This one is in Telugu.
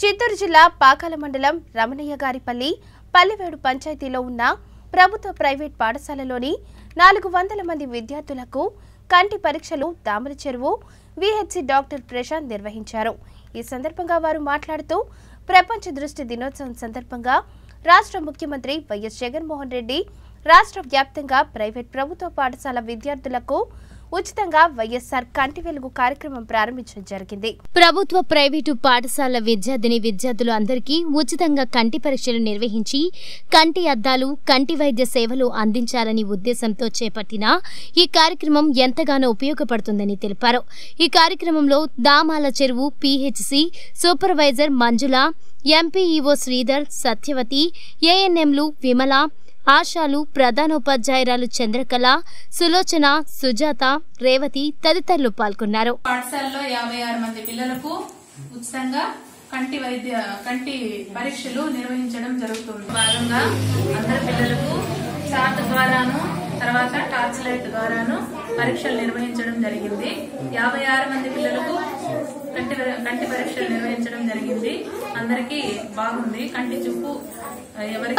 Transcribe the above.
చిత్తూరు జిల్లా పాకాల మండలం రమణయ్య గారిపల్లి పల్లెవేడు పంచాయతీలో ఉన్న ప్రభుత్వ ప్రైవేట్ పాఠశాలలోని నాలుగు వందల మంది విద్యార్థులకు కంటి పరీక్షలు దామల చెరువు విహెచ్సి డాక్టర్ ప్రశాంత్ నిర్వహించారు ఈ సందర్భంగా వారు మాట్లాడుతూ ప్రపంచ దృష్టి దినోత్సవం సందర్భంగా రాష్ట్ర ముఖ్యమంత్రి వైఎస్ జగన్మోహన్ రెడ్డి రాష్ట్ర వ్యాప్తంగా ప్రైవేట్ ప్రభుత్వ పాఠశాల విద్యార్థులకు ఉచితంగా వైఎస్ఆర్ కంటి వెలుగు కార్యక్రమం ప్రారంభించడం జరిగింది ప్రభుత్వ ప్రైవేటు పాఠశాల విద్యార్థిని విద్యార్థులు అందరికీ ఉచితంగా కంటి పరీక్షలు నిర్వహించి కంటి అద్దాలు కంటి వైద్య సేవలు అందించాలని ఉద్దేశంతో చేపట్టిన ఈ కార్యక్రమం ఎంతగానో ఉపయోగపడుతుందని తెలిపారు ఈ కార్యక్రమంలో Damala Cheruvu PHC supervisor Manjula MPEO Sridhar Satyavathi ఏఎన్ఎంలు విమల ఆశాలు ప్రధానోపాధ్యాయురాలు చంద్రకళ సులోచన సుజాత రేవతి తదితరులు పాల్గొన్నారు పాఠశాలలో యాభై ఆరు మంది పిల్లలకు ఉచితంగా కంటి వైద్య కంటి పరీక్షలు నిర్వహించడం జరుగుతుంది భాగంగా అందరి పిల్లలకు చార్ట్ ద్వారాను తర్వాత టార్చ్ లైట్ ద్వారాను పరీక్షలు నిర్వహించడం జరిగింది యాభై ఆరు మంది పిల్లలకు కంటి కంటి పరీక్షలు నిర్వహించడం జరిగింది అందరికీ బాగుంది కంటి చూపు ఎవరికి